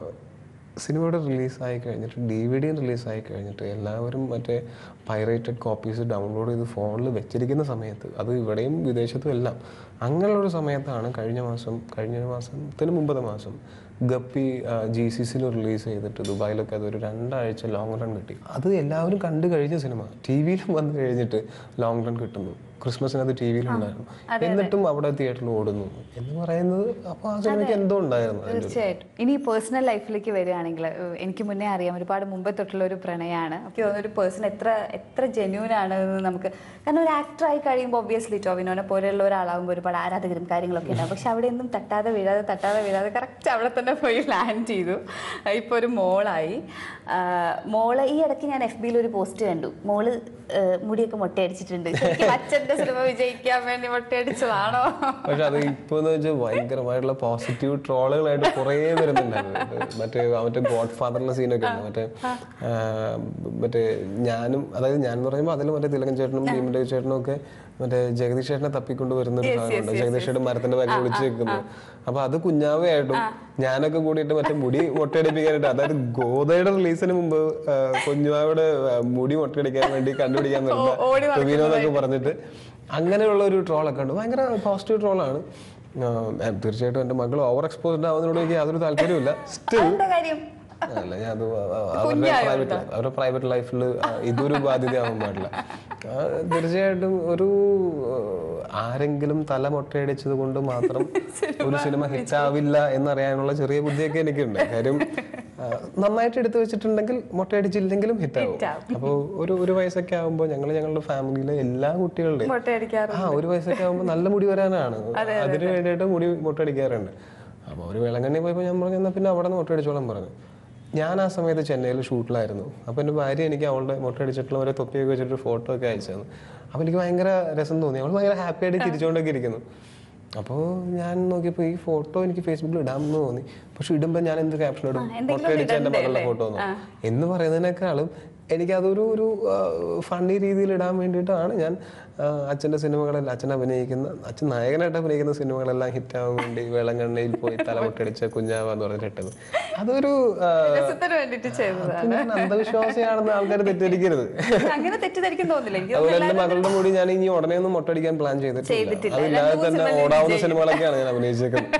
സിനിമയുടെ റിലീസായി കഴിഞ്ഞിട്ട് ഡി വി ഡിയും റിലീസായി കഴിഞ്ഞിട്ട് എല്ലാവരും മറ്റേ പൈറേറ്റഡ് കോപ്പീസ് ഡൗൺലോഡ് ചെയ്ത് ഫോണിൽ വെച്ചിരിക്കുന്ന സമയത്ത് അത് ഇവിടെയും വിദേശത്തും എല്ലാം അങ്ങനെയുള്ളൊരു സമയത്താണ് കഴിഞ്ഞ മാസം കഴിഞ്ഞ മാസത്തിന് മുമ്പത്തെ മാസം ഗപ്പി ജി സി സിയിൽ റിലീസ് ചെയ്തിട്ട് ദുബായിലൊക്കെ അതൊരു രണ്ടാഴ്ച ലോങ് റൺ കിട്ടി അത് എല്ലാവരും കണ്ടു കഴിഞ്ഞ സിനിമ ടി വിയിലും വന്നു കഴിഞ്ഞിട്ട് ലോങ് റൺ കിട്ടുന്നു ക്രിസ്മസിന് അത് ടി വിയിലുണ്ടായിരുന്നു എന്നിട്ടും അവിടെ തിയേറ്ററിൽ ഓടുന്നു എന്ന് പറയുന്നത് അപ്പോൾ ആ സിനിമയ്ക്ക് എന്തോ ഉണ്ടായിരുന്നു അതിൻ്റെ തീർച്ചയായിട്ടും ഇനി പേഴ്സണൽ ലൈഫിലേക്ക് വരികയാണെങ്കിൽ ഏഹ്, എനിക്ക് മുന്നേ അറിയാം ഒരുപാട് മുമ്പേ തൊട്ടുള്ള ഒരു പ്രണയമാണ് എനിക്ക് തോന്നുന്നു ഒരു പേഴ്സൺ എത്ര എത്ര ജെന്യൂൻ ആണ് എന്ന് നമുക്ക് കാരണം ഒരു ആക്ടറായി കഴിയുമ്പോൾ ഒബ്വിയസ്ലി ടോവിനോനെ പോലെയുള്ള ഒരാളാകുമ്പോൾ ഒരുപാട് ആരാധകരും കാര്യങ്ങളൊക്കെ ഉണ്ടാവും പക്ഷെ അവിടെ ഒന്നും തട്ടാതെ വീഴാതെ തട്ടാതെ വീഴാതെ കറക്റ്റ് അവിടെ തന്നെ പോയി ലാൻഡ് ചെയ്തു ഇപ്പോൾ ഒരു മോളായി ആഹ്, മോള് ഈ ഇടയ്ക്ക് ഞാൻ എഫ് ബിയിൽ ഒരു പോസ്റ്റ് കണ്ടു മോള് ഏഹ്, മുടിയൊക്കെ മൊട്ടയടിച്ചിട്ടുണ്ട് ശരിക്കും അച്ഛൻ്റെ സിനിമ വിജയിക്കാൻ വേണ്ടി മൊട്ടയടിച്ചതാണോ പക്ഷെ അത് ഇപ്പൊ എന്ന് വെച്ചാൽ ഭയങ്കരമായിട്ടുള്ള പോസിറ്റീവ് ട്രോളുകളായിട്ട് കുറേ വരുന്നുണ്ടായിരുന്നു ഇത് മറ്റേ ആ മറ്റേ ഗോഡ് ഫാദറിന്റെ സീനൊക്കെ ഉണ്ട് മറ്റേ ആ, മറ്റേ ഞാനും അതായത് ഞാൻ എന്ന് പറയുമ്പോൾ അതിൽ മറ്റേ തിലകൻ ചേട്ടനും ഭീമന്റെ ചേട്ടനും ഒക്കെ മറ്റേ ജഗദീഷ് ചേട്ടനെ തപ്പിക്കൊണ്ട് വരുന്ന ഒരു സാധനമുണ്ട് ജഗദീഷ് ചേട്ടൻ മരത്തിന്റെ ബാഗ് വിളിച്ചു വെക്കുന്നത് അപ്പൊ അത് കുഞ്ഞാവയായിട്ടും ഞാനൊക്കെ കൂടിയിട്ട് മറ്റേ മുടി മൊട്ടയടിപ്പിക്കാനായിട്ട് അതായത് ഗോതയുടെ റിലീസിന് മുമ്പ് ആ, കുഞ്ഞാവയുടെ ആ, മുടി മൊട്ടയടിക്കാൻ വേണ്ടി കണ്ടുപിടിക്കാൻ ഓടി വരുന്ന ടൊവിനോ എന്നൊക്കെ പറഞ്ഞിട്ട് അങ്ങനെയുള്ള ഒരു ട്രോളൊക്കെ ഉണ്ട് ഭയങ്കര പോസിറ്റീവ് ട്രോളാണ് തീർച്ചയായിട്ടും എൻ്റെ മകൾ ഓവർ എക്സ്പോസ്ഡ് ആവുന്നതിനോട് എനിക്ക് യാതൊരു താല്പര്യമില്ല സ്റ്റിൽ എന്താ കാര്യം അല്ല ഞാൻ അത് അവരുടെ പ്രൈവറ്റ് അവരുടെ പ്രൈവറ്റ് ലൈഫിൽ ഇതൊരു ബാധ്യതയാവാൻ പാടില്ല ആ, തീർച്ചയായിട്ടും ഒരു ആ, ആരെങ്കിലും തല മൊട്ടയടിച്ചത് കൊണ്ട് മാത്രം ഒരു സിനിമ ഹിറ്റാവില്ല എന്നറിയാനുള്ള ചെറിയ ബുദ്ധിയൊക്കെ എനിക്കുണ്ട് കാര്യം ആ, നന്നായിട്ട് എടുത്തു വെച്ചിട്ടുണ്ടെങ്കിൽ മൊട്ടയടിച്ചില്ലെങ്കിലും ഹിറ്റാവും അപ്പോൾ ഒരു ഒരു വയസ്സൊക്കെ ആകുമ്പോൾ ഞങ്ങൾ ഞങ്ങളുടെ ഫാമിലിയിലെ എല്ലാ കുട്ടികളുടെയും മൊട്ടയടിക്കാറ് ആ ഒരു വയസ്സൊക്കെ ആകുമ്പോൾ നല്ല മുടി വരാനാണ് അതിന് വേണ്ടിയിട്ട് മുടി മുട്ടടിക്കാറുണ്ട് അപ്പോൾ ഒരു വിളങ്ങണ്ണി പോയപ്പോൾ ഞാൻ പറഞ്ഞു എന്നാൽ പിന്നെ അവിടെ നിന്ന് മുട്ടടിച്ചോളാൻ പറഞ്ഞു ഞാൻ ആ സമയത്ത് ചെന്നൈയിൽ ഷൂട്ടിലായിരുന്നു അപ്പോൾ എൻ്റെ ഭാര്യ എനിക്ക് അവളുടെ മുട്ടടിച്ചിട്ടുള്ള ഒരു തൊപ്പിയൊക്കെ വെച്ചിട്ട് ഫോട്ടോ ഒക്കെ അയച്ചു തന്നു അപ്പോൾ എനിക്ക് ഭയങ്കര രസം തോന്നി അവൾ ഭയങ്കര ഹാപ്പി ആയിട്ട് ചിരിച്ചുകൊണ്ടൊക്കെ ഇരിക്കുന്നു അപ്പോൾ ഞാൻ നോക്കിയപ്പോൾ ഈ ഫോട്ടോ എനിക്ക് ഫേസ്ബുക്കിൽ ഇടാമെന്ന് തോന്നി പക്ഷെ ഇടുമ്പോൾ ഞാൻ എന്ത് ക്യാപ്ഷൻ ഇടും മുട്ടയടിച്ച എൻ്റെ മകളുടെ ഫോട്ടോ ഒന്നും എന്ന് പറയുന്നതിനേക്കാളും എനിക്കതൊരു ഒരു ഫണ്ണി രീതിയിൽ ഇടാൻ വേണ്ടിയിട്ടാണ് ഞാൻ ആ, അച്ഛൻ്റെ സിനിമകളെല്ലാം അച്ഛൻ അഭിനയിക്കുന്ന അച്ഛൻ നായകനായിട്ട് അഭിനയിക്കുന്ന സിനിമകളെല്ലാം ഹിറ്റാവാൻ വേണ്ടി വെള്ളങ്കണ്ണയിൽ പോയി തലമുട്ടടിച്ച കുഞ്ഞാവ എന്ന് പറഞ്ഞിട്ട് ഇട്ടത് അതൊരു ആ, രസത്തിന് വേണ്ടിട്ട് ചെയ്തത് അപ്പൊ ഞാൻ അന്ധവിശ്വാസിയാണെന്ന് ആൾക്കാർ തെറ്റിദ്ധരിക്കരുത് അങ്ങനെ തെറ്റിദ്ധരിക്കും തോന്നില്ല എനിക്ക് അതുപോലെ എന്റെ മകളുടെ മുടി ഞാൻ ഇനി ഉടനെ ഒന്നും മൊട്ടടിക്കാൻ പ്ലാൻ ചെയ്തിട്ടില്ല ചെയ്തിട്ടില്ല. അതില്ലാതെ തന്നെ ഓടാവുന്ന സിനിമകളൊക്കെയാണ് ഞാൻ അഭിനയിച്ചേക്കുന്നത്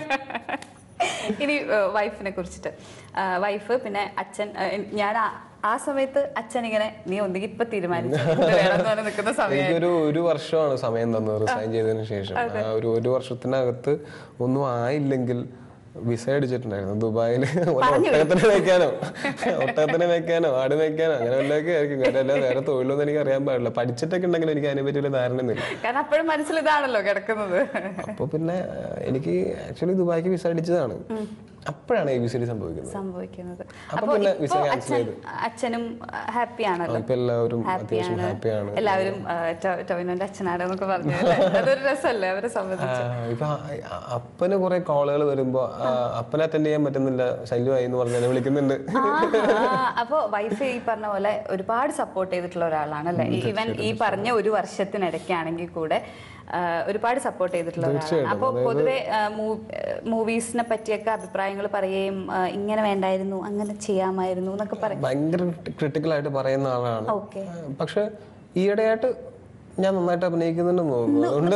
ഇനി വൈഫിനെ കുറിച്ചിട്ട് വൈഫ് പിന്നെ അച്ഛൻ ഏഹ്, ഞാൻ ആ- ആ സമയത്ത് അച്ഛൻ ഇങ്ങനെ നീ ഒന്നുകിൽ ഇപ്പൊ തീരുമാനിച്ചു ഇത് വേണമെന്ന് പറഞ്ഞ് നിൽക്കുന്ന സമയം എനിക്കൊരു ഒരു വർഷമാണ് സമയം തന്നത് റിസൈൻ ചെയ്തതിന് ശേഷം ആ ഒരു ഒരു വർഷത്തിനകത്ത് ഒന്നും ആയില്ലെങ്കിൽ വിസ അടിച്ചിട്ടുണ്ടായിരുന്നു ദുബായിൽ ഒട്ടകത്തിനെ വെക്കാനോ ഒട്ടകത്തിനെ വെക്കാനോ ആട് വെക്കാനോ അങ്ങനെ വല്ലതൊക്കെ ആയിരിക്കും കാരണം അല്ലാതെ വേറെ തൊഴിലൊന്നും എനിക്ക് അറിയാൻ പാടില്ല പഠിച്ചിട്ടൊക്കെ ഉണ്ടെങ്കിൽ എനിക്ക് അതിനെ പറ്റി വലിയ ധാരണയൊന്നുമില്ല കാരണം അപ്പോഴും മനസ്സിൽ ഇതാണല്ലോ കിടക്കുന്നത് അപ്പൊ പിന്നെ ആ, എനിക്ക് ആക്ച്വലി ദുബായിക്ക് വിസ അടിച്ചതാണ് അപ്പോഴാണ് എ ബി സി ഡി സംഭവിക്കുന്നത് സംഭവിക്കുന്നത് അപ്പൊ അപ്പൊ പിന്നെ ഇപ്പൊ വിസ cancel അച്ഛൻ ചെയ്തു. അച്ഛനും ഹാപ്പി ആണല്ലോ ഇപ്പൊ എല്ലാവരും അത്യാവശ്യം ഹാപ്പിയാണ് ഹാപ്പിയാണ് എല്ലാവരും ആ, ടൊ- ടൊവിനോന്റെ അച്ഛനാണെന്നൊക്കെ പറഞ്ഞു അല്ലേ? അതൊരു രസമല്ലേ അവരെ സംബന്ധിച്ച് ഇപ്പൊ ആ- ആ- അപ്പന് കുറെ കോളുകൾ വരുമ്പോ ആ, അപ്പനെ അറ്റൻഡ് ചെയ്യാൻ പറ്റുന്നില്ല ശല്യമായി എന്ന് പറഞ്ഞ് എന്നെ വിളിക്കുന്നുണ്ട് അപ്പൊ വൈഫ് ഈ പറഞ്ഞ പോലെ ഒരുപാട് സപ്പോർട്ട് ചെയ്തിട്ടുള്ള ഒരാളാണ് അല്ലെ ഈവൻ ഈ പറഞ്ഞ ഒരു വർഷത്തിനിടയ്ക്കാണെങ്കിൽ കൂടെ ആ, ഒരുപാട് സപ്പോർട്ട് ചെയ്തിട്ടുള്ള ഒരാളാണ് അപ്പോൾ പൊതുവെ മൂവീസിനെ പറ്റിയൊക്കെ അഭിപ്രായങ്ങൾ പറയുകയും ആ, ഇങ്ങനെ വേണ്ടായിരുന്നു അങ്ങനെ ചെയ്യാമായിരുന്നു എന്നൊക്കെ പറയും ഭയങ്കര ക്രിട്ടിക്കൽ ആയിട്ട് പറയുന്ന ആളാണ് ഓക്കെ ആ, പക്ഷെ ഈയിടെയായിട്ട് ഞാൻ നന്നായിട്ട് അഭിനയിക്കുന്നുണ്ടെന്ന് തോന്നുന്നു അതുകൊണ്ട്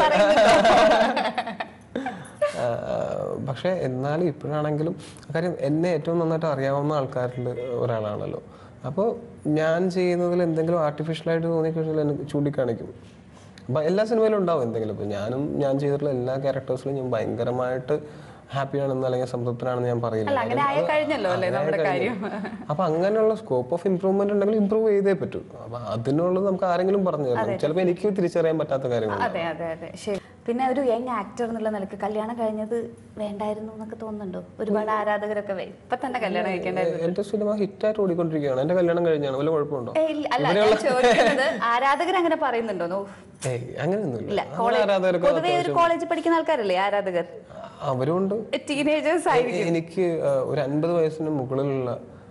ആ, പക്ഷെ എന്നാലും ഇപ്പോഴാണെങ്കിലും കാര്യം എന്നെ ഏറ്റവും നന്നായിട്ട് അറിയാവുന്ന ആൾക്കാരിൽ ഒരാളാണല്ലോ അപ്പോൾ ഞാൻ ചെയ്യുന്നതിൽ എന്തെങ്കിലും ആർട്ടിഫിഷ്യലായിട്ട് തോന്നിക്കഴിഞ്ഞാൽ എനിക്ക് ചൂണ്ടിക്കാണിക്കും അപ്പം എല്ലാ സിനിമയിലും ഉണ്ടാവും എന്തെങ്കിലും ഇപ്പം ഞാനും ഞാൻ ചെയ്തിട്ടുള്ള എല്ലാ ക്യാരക്ടേഴ്സിലും ഞാൻ ഭയങ്കരമായിട്ട് ഹാപ്പിയാണെന്ന് അല്ലെങ്കിൽ സംതൃപ്തനാണെന്ന് ഞാൻ പറയില്ല അല്ല അങ്ങനെ ആയ കഴിഞ്ഞല്ലോ അല്ലേ നമ്മുടെ കാര്യം അപ്പൊ അങ്ങനെയുള്ള സ്കോപ്പ് ഓഫ് ഇംപ്രൂവ്മെന്റ് ഉണ്ടെങ്കിൽ ഇമ്പ്രൂവ് ചെയ്തേ പറ്റൂ അപ്പൊ അതിനുള്ളത് നമുക്ക് ആരെങ്കിലും പറഞ്ഞു തരണം ചിലപ്പോൾ എനിക്ക് തിരിച്ചറിയാൻ പറ്റാത്ത കാര്യങ്ങൾ അതെ അതെ അതെ ശരി പിന്നെ ഒരു യങ് ആക്ടർ എന്നുള്ള നിലക്ക് കല്യാണം കഴിഞ്ഞത് വേണ്ടായിരുന്നു എന്നൊക്കെ തോന്നുന്നുണ്ടോ ഒരുപാട് ആരാധകരൊക്കെ വേ- ഇപ്പൊ തന്നെ കല്യാണം കഴിക്കേണ്ടായിരുന്നു എന്റെ സിനിമ ഹിറ്റായിട്ട് ഓടിക്കൊണ്ടിരിക്കുകയാണ് എന്റെ കല്യാണം കഴിഞ്ഞാണ് വല്ല കുഴപ്പമുണ്ടോ ഏയ് ഇല്ല, അല്ല ഞാൻ ചോദിക്കുന്നത് ആരാധകർ അങ്ങനെ പറയുന്നുണ്ടോ ഏയ് അങ്ങനെയൊന്നുമില്ല ഇല്ല അങ്ങനെ കോളേജ് ആരാധകർക്ക് പൊതുവെ ഒരു കോളേജിൽ പഠിക്കുന്ന ആൾക്കാരല്ലേ ആരാധകർ അവരുണ്ട് ടീനേജേഴ്സ് ആയി എ- എനിക്ക് ആ, ഒരു അൻപത് വയസ്സിന് മുകളിലുള്ള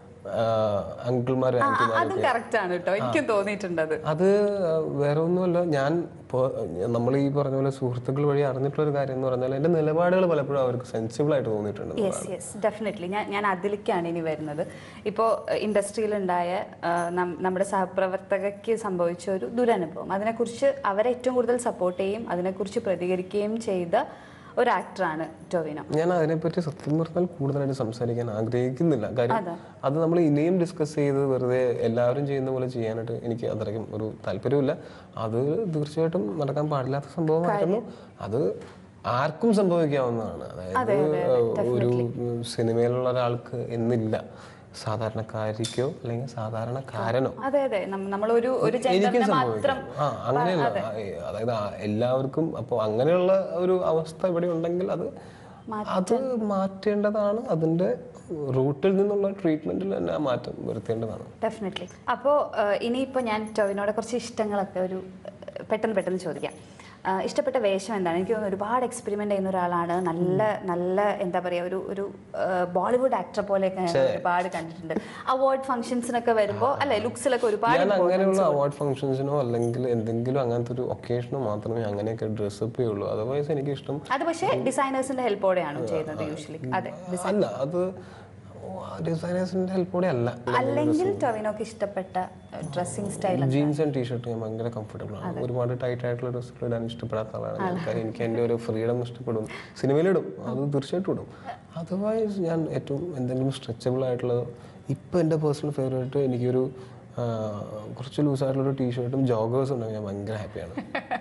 അങ്കിൾമാർ അതും കറക്റ്റ് ആണ് കേട്ടോ എനിക്കും തോന്നിയിട്ടുണ്ട് അത് അത് വേറെ ഒന്നുമല്ല ഞാൻ നമ്മൾ ഈ പറഞ്ഞ പോലെ സുഹൃത്തുക്കൾ വഴി അറിഞ്ഞിട്ടുള്ള ഒരു കാര്യം എന്ന് പറഞ്ഞാൽ എന്റെ നിലപാടുകൾ പലപ്പോഴും അവർക്ക് സെൻസിബിൾ ആയിട്ട് തോന്നിയിട്ടുണ്ട് യെസ് യെസ് ഡെഫിനറ്റ്ലി ഞാൻ ഞാൻ അതിലേക്കാണ് ഇനി വരുന്നത് ഇപ്പോൾ ഇൻഡസ്ട്രിയിലുണ്ടായ നമ്മുടെ സഹപ്രവർത്തകയ്ക്ക് സംഭവിച്ച ഒരു ദുരനുഭവം അതിനെക്കുറിച്ച് അവരെ ഏറ്റവും കൂടുതൽ സപ്പോർട്ട് ചെയ്യും അതിനെക്കുറിച്ച് പ്രതികരിക്കുകയും ചെയ്ത ഒരു ആക്ടറാണ് ടൊവിനോ ഞാൻ അതിനെപ്പറ്റി സത്യം പറഞ്ഞാൽ കൂടുതലായിട്ട് സംസാരിക്കാൻ ആഗ്രഹിക്കുന്നില്ല കാര്യം അതാ. അത് നമ്മൾ ഇനിയും ഡിസ്കസ് ചെയ്ത് വെറുതെ എല്ലാവരും ചെയ്യുന്ന പോലെ ചെയ്യാനായിട്ട് എനിക്ക് അത്രയ്ക്കും ഒരു താല്പര്യമില്ല അത് തീർച്ചയായിട്ടും നടക്കാൻ പാടില്ലാത്ത സംഭവമായിരുന്നു അത് ആർക്കും സംഭവിക്കാവുന്നതാണ് അതായത് ഒരു സിനിമയിലുള്ള ഒരാൾക്ക് എന്നില്ല സാധാരണക്കാരിക്കോ അല്ലെങ്കിൽ സാധാരണക്കാരനോ അതെ അതെ നമ്മൾ ഒരു ഒരു എനിക്കും ജെൻഡറിനെ മാത്രം സംഭവിക്കും ആ അങ്ങനെയല്ല ആ, ഏ, അതായത് ആ, എല്ലാവർക്കും അപ്പോൾ അങ്ങനെയുള്ള ഒരു അവസ്ഥ ഇവിടെ ഉണ്ടെങ്കിൽ അത് അത് മാറ്റേണ്ടതാണ് അതിന്റെ റൂട്ടിൽ നിന്നുള്ള ട്രീറ്റ്മെന്റിൽ തന്നെ ആ മാറ്റം വരുത്തേണ്ടതാണ് ഡെഫിനറ്റ്ലി അപ്പോൾ ഇനിയിപ്പോൾ ഞാൻ ടൊവിനോടെ കുറച്ച് ഇഷ്ടങ്ങളൊക്കെ ഒരു ഏഹ്, പെട്ടെന്ന് പെട്ടെന്ന് ചോദിക്കാം ആഹ്, ഇഷ്ടപ്പെട്ട വേഷം എന്താണ് എനിക്ക് തോന്നുന്നു ഒരുപാട് എക്സ്പെരിമെന്റ് ചെയ്യുന്ന ഒരാളാണ് നല്ല നല്ല എന്താ പറയുക ഒരു ഒരു ബോളിവുഡ് ആക്ടർ പോലെയൊക്കെ ഞാൻ ഒരുപാട് കണ്ടിട്ടുണ്ട് അവാർഡ് ഫംഗ്ഷൻസിനൊക്കെ വരുമ്പോൾ അല്ലെ ലുക്സിലൊക്കെ ഒരുപാട് ഞാൻ അങ്ങനെയുള്ള അവാർഡ് ഫംഗ്ഷൻസിനോ അല്ലെങ്കിൽ എന്തെങ്കിലും അങ്ങനത്തെ ഒരു ഒക്കേഷനോ മാത്രമേ അങ്ങനെയൊക്കെ ഡ്രസ്സപ്പ് ചെയ്യുള്ളൂ അതർവൈസ് എനിക്ക് ഇഷ്ടം അത് പക്ഷേ ഡിസൈനേഴ്സിന്റെ ഹെൽപ്പോടെയാണ് ചെയ്യുന്നത് യൂഷ്വലി അതെ അല്ല അത് ഡിസൈനേഴ്സിന്റെ ഹെൽപ്പോടെ അല്ല അല്ലെങ്കിൽ ടൊവിനോക്ക് ഇഷ്ടപ്പെട്ട dressing style jeans and T shirt ഞാൻ ഭയങ്കര കംഫർട്ടബിൾ ആണ് ഒരുപാട് ടൈറ്റ് ആയിട്ടുള്ള ഡ്രസ്സുകൾ ഇടാൻ ഇഷ്ടപ്പെടാത്ത ആളാണ് ഞാൻ. കാര്യം എനിക്ക് എൻ്റെ ഒരു ഫ്രീഡം ഇഷ്ടപ്പെടും സിനിമയിലിടും അത് തീർച്ചയായിട്ടും ഇടും അതർവൈസ് ഞാൻ ഏറ്റവും എന്തെങ്കിലും സ്ട്രെച്ചബിൾ ആയിട്ടുള്ളത് ഇപ്പം എൻ്റെ പേഴ്സണൽ ഫേവറേറ്റ് എനിക്കൊരു ആ, കുറച്ച് ലൂസായിട്ടുള്ള ഒരു ടീഷർട്ടും ജോഗേഴ്സും ഉണ്ടെങ്കിൽ ഞാൻ ഭയങ്കര ഹാപ്പിയാണ്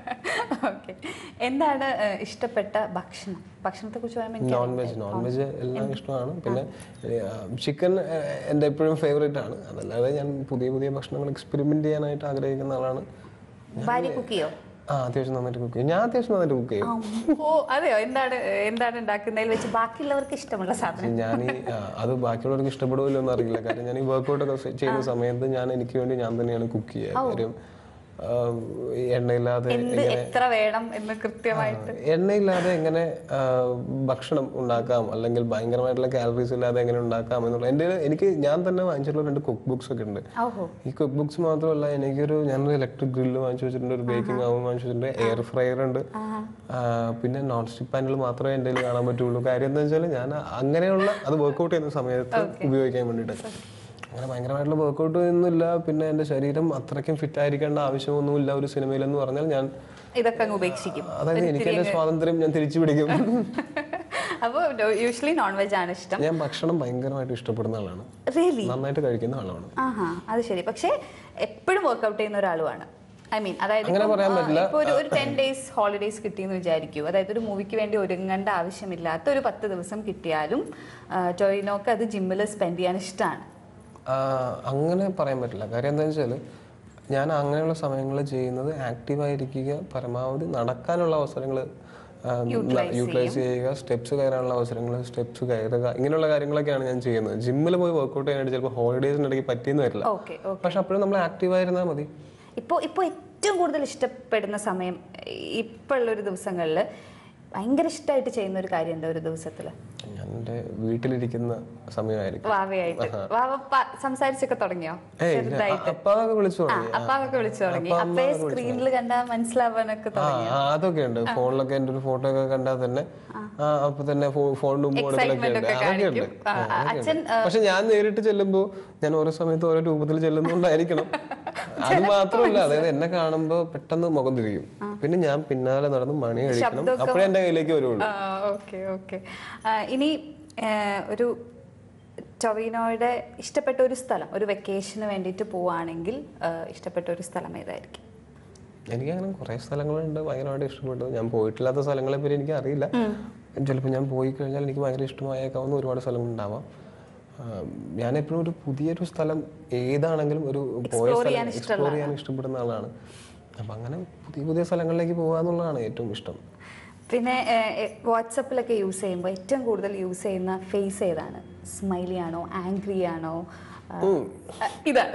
ഓക്കെ എന്താണ് ഏഹ്, ഇഷ്ടപ്പെട്ട ഭക്ഷണം ഭക്ഷണത്തെ കുറിച്ച് പറയുമ്പോൾ എനിക്ക് നോൺ വെജ് നോൺ വെജ് എല്ലാം ഇഷ്ടമാണ് പിന്നെ ചിക്കൻ എൻ്റെ എപ്പോഴും ഫേവറേറ്റ് ആണ് അതല്ലാതെ ഞാൻ പുതിയ പുതിയ ഭക്ഷണങ്ങൾ എക്സ്പെരിമെന്റ് ചെയ്യാനായിട്ട് ആഗ്രഹിക്കുന്ന ആളാണ് ഭാര്യ കുക്ക് ചെയ്യോ ആ അത്യാവശ്യം നന്നായിട്ട് കുക്ക് ചെയ്യും ഞാൻ അത്യാവശ്യം നന്നായിട്ട് കുക്ക് ചെയ്യും ഓ അതെയോ എന്താണ് എന്താണ് ഉണ്ടാക്കുന്നതിൽ വെച്ച് ബാക്കിയുള്ളവർക്ക് ഇഷ്ടമുള്ള സാധനം ഞാൻ ഈ ആ, അത് ബാക്കിയുള്ളവർക്ക് ഇഷ്ടപ്പെടുമല്ലോ എന്ന് അറിയില്ല കാരണം ഞാൻ ഈ വർക്കൗട്ട് ഒക്കെ സെ- ചെയ്യുന്ന സമയത്ത് ഞാൻ എനിക്ക് വേണ്ടി ഞാൻ തന്നെയാണ് കുക്ക് ചെയ്യുക കാര്യം ആ, ഈ എണ്ണയില്ലാതെ എന്ത് എത്ര വേണം എന്ന് കൃത്യമായിട്ട് എണ്ണയില്ലാതെ എങ്ങനെ ആ, ഭക്ഷണം ഉണ്ടാക്കാം അല്ലെങ്കിൽ ഭയങ്കരമായിട്ടുള്ള കാലറീസ് ഇല്ലാതെ എങ്ങനെ ഉണ്ടാക്കാം എന്നുള്ള എൻ്റെ എനിക്ക് ഞാൻ തന്നെ വാങ്ങിച്ചിട്ടുള്ള രണ്ട് കുക്ക് ബുക്സ് ഒക്കെ ഉണ്ട് ഓഹോ ഈ കുക്ക് ബുക്സ് മാത്രമല്ല എനിക്കൊരു ഞാനൊരു ഇലക്ട്രിക് ഗ്രില്ല് വാങ്ങിച്ചു വെച്ചിട്ടുണ്ട് ഒരു ബേക്കിംഗ് ഓവൻ വാങ്ങിച്ചു വെച്ചിട്ടുണ്ട് എയർ ഫ്രയർ ഉണ്ട് ആ, പിന്നെ നോൺ സ്റ്റിക് പാനുകൾ മാത്രമേ എൻ്റെ കയ്യിൽ കാണാൻ പറ്റുള്ളൂ കാര്യം എന്താ വെച്ചാൽ ഞാൻ അങ്ങനെയുള്ള അത് വർക്കൗട്ട് ചെയ്യുന്ന സമയത്ത് ഉപയോഗിക്കാൻ വേണ്ടിയിട്ട് അങ്ങനെ ഭയങ്കരമായിട്ടുള്ള വർക്കൗട്ട് ഒന്നുമില്ല പിന്നെ എൻ്റെ ശരീരം അത്രയ്ക്കും ഫിറ്റ് ആയിരിക്കേണ്ട ആവശ്യമൊന്നുമില്ല ഒരു സിനിമയിലെന്ന് പറഞ്ഞാൽ ഞാൻ ഇതൊക്കെ അങ്ങ് ഉപേക്ഷിക്കും അതായത് എനിക്ക് എൻ്റെ സ്വാതന്ത്ര്യം ഞാൻ തിരിച്ചു പിടിക്കും അപ്പോൾ യൂഷ്വലി നോൺ വെജ് ആണ് ഇഷ്ടം ഞാൻ ഭക്ഷണം ഭയങ്കരമായിട്ട് ഇഷ്ടപ്പെടുന്ന ആളാണ് റിയലി നന്നായിട്ട് കഴിക്കുന്ന ആളാണ് ആഹാ അത് ശരി പക്ഷേ എപ്പോഴും വർക്ക്ഔട്ട് ചെയ്യുന്ന ഒരാളുമാണ് ഐ മീൻ അതായത് അങ്ങനെ ഇപ്പം, പറയാൻ ആ, പറ്റില്ല. ഇപ്പൊ ഒരു ഒരു ടെൻ ഡേയ്സ് ഹോളിഡേയ്സ് കിട്ടിയെന്ന് വിചാരിക്കൂ അതായത് ഒരു മൂവിക്ക് വേണ്ടി ഒരുങ്ങേണ്ട ആവശ്യമില്ലാത്ത ഒരു പത്ത് ദിവസം കിട്ടിയാലും ആ, ടൊയിനോക്ക് അത് ജിമ്മിൽ സ്പെൻഡ് ചെയ്യാൻ ഇഷ്ടമാണ് ആ, അങ്ങനെ പറയാൻ പറ്റില്ല കാര്യം എന്താ വെച്ചാൽ ഞാൻ അങ്ങനെയുള്ള സമയങ്ങളിൽ ചെയ്യുന്നത് ആക്റ്റീവായിരിക്കുക പരമാവധി നടക്കാനുള്ള അവസരങ്ങൾ യൂട്ടിലൈസ് ചെയ്യുക സ്റ്റെപ്സ് കയറാനുള്ള അവസരങ്ങൾ സ്റ്റെപ്സ് കയറുക ഇങ്ങനെയുള്ള കാര്യങ്ങളൊക്കെയാണ് ഞാൻ ചെയ്യുന്നത് ജിമ്മിൽ പോയി വർക്കൗട്ട് ചെയ്യാനായിട്ട് ചിലപ്പോൾ ഹോളിഡേസിൻ്റെ ഇടയ്ക്ക് പറ്റിയെന്ന് വരില്ല ഓക്കെ ഓക്കെ പക്ഷെ അപ്പോഴും നമ്മൾ ആക്റ്റീവായിരുന്നാൽ മതി ഇപ്പോൾ ഇപ്പോൾ ഏറ്റവും കൂടുതൽ ഇഷ്ടപ്പെടുന്ന സമയം ഇപ്പോൾ ഉള്ളൊരു ദിവസങ്ങളിൽ ഭയങ്കര ഇഷ്ടമായിട്ട് ചെയ്യുന്ന ഒരു കാര്യം എന്താ ഒരു ദിവസത്തിൽ ഞാൻ എൻ്റെ വീട്ടിലിരിക്കുന്ന സമയമായിരിക്കും വാവയായിട്ട് വാവ പ- സംസാരിച്ചൊക്കെ തുടങ്ങിയോ ഏയ് ഇല്ല. ചെറുതായിട്ട് അ- അപ്പാതൊക്കെ വിളിച്ചു ആ തുടങ്ങി അപ്പാവൊക്കെ വിളിച്ചു തുടങ്ങി അപ്പയെ സ്ക്രീനിൽ കണ്ടാൽ മനസ്സിലാവാനൊക്കെ ആ ആ, അതൊക്കെ ഉണ്ട് ഫോണിലൊക്കെ എൻ്റെ ഒരു ഫോട്ടോ ഒക്കെ കണ്ടാൽ തന്നെ ആ അപ്പൊ തന്നെ ഫോണും മോഡലൊക്കെ ഉണ്ട് ഒക്കെ അതൊക്കെ ഉണ്ട് കാണിക്കും. ആ, ആ, അച്ഛൻ പക്ഷെ ഞാൻ നേരിട്ട് ചെല്ലുമ്പോ ഞാൻ ഓരോ സമയത്ത് ഓരോ രൂപത്തിൽ ചെല്ലുന്നുണ്ടായിരിക്കണം അത് മാത്രമല്ല അതായത് എന്നെ കാണുമ്പോ പെട്ടെന്ന് മുഖം തിരിയും പിന്നെ ഞാൻ പിന്നാലെ നടന്ന് മണി കഴിക്കണം അപ്പോഴേ എന്റെ കയ്യിലേക്ക് വരുള്ളൂ ഓക്കെ ഓക്കെ ഇനി ആ, ഒരു ടൊവിനോയുടെ ഇഷ്ടപ്പെട്ട ഒരു സ്ഥലം ഒരു വെക്കേഷന് വേണ്ടിയിട്ട് പോവാണെങ്കിൽ ആ, ഇഷ്ടപ്പെട്ട ഒരു സ്ഥലം ഏതായിരിക്കും എനിക്ക് അങ്ങനെ കുറെ സ്ഥലങ്ങളുണ്ട് ഭയങ്കരമായിട്ട് ഇഷ്ടപ്പെട്ടു ഞാൻ പോയിട്ടില്ലാത്ത സ്ഥലങ്ങളെ പറ്റി എനിക്ക് അറിയില്ല ചിലപ്പോൾ ഞാൻ പോയി കഴിഞ്ഞാൽ എനിക്ക് ഭയങ്കര ഇഷ്ടമായേക്കാവുന്ന ഒരുപാട് സ്ഥലങ്ങളുണ്ടാവാം ആ, ഞാൻ എപ്പോഴും ഒരു പുതിയൊരു സ്ഥലം ഏതാണെങ്കിലും ഒരു പോയ സ്ഥലം എക്സ്പ്ലോർ ചെയ്യാൻ ഇഷ്ടപ്പെടുന്ന ആളാണ് അപ്പം അങ്ങനെ പുതിയ പുതിയ സ്ഥലങ്ങളിലേക്ക് പോകുക എന്നുള്ളതാണ് ഏറ്റവും ഇഷ്ടം പിന്നെ വാട്സപ്പിലൊക്കെ യൂസ് ചെയ്യുമ്പോൾ ഏറ്റവും കൂടുതൽ യൂസ് ചെയ്യുന്ന ഫേസ് ഏതാണ് സ്മൈലി ആണോ ആംഗ്രി ആണോ ആ, ആ, ഇതാണ്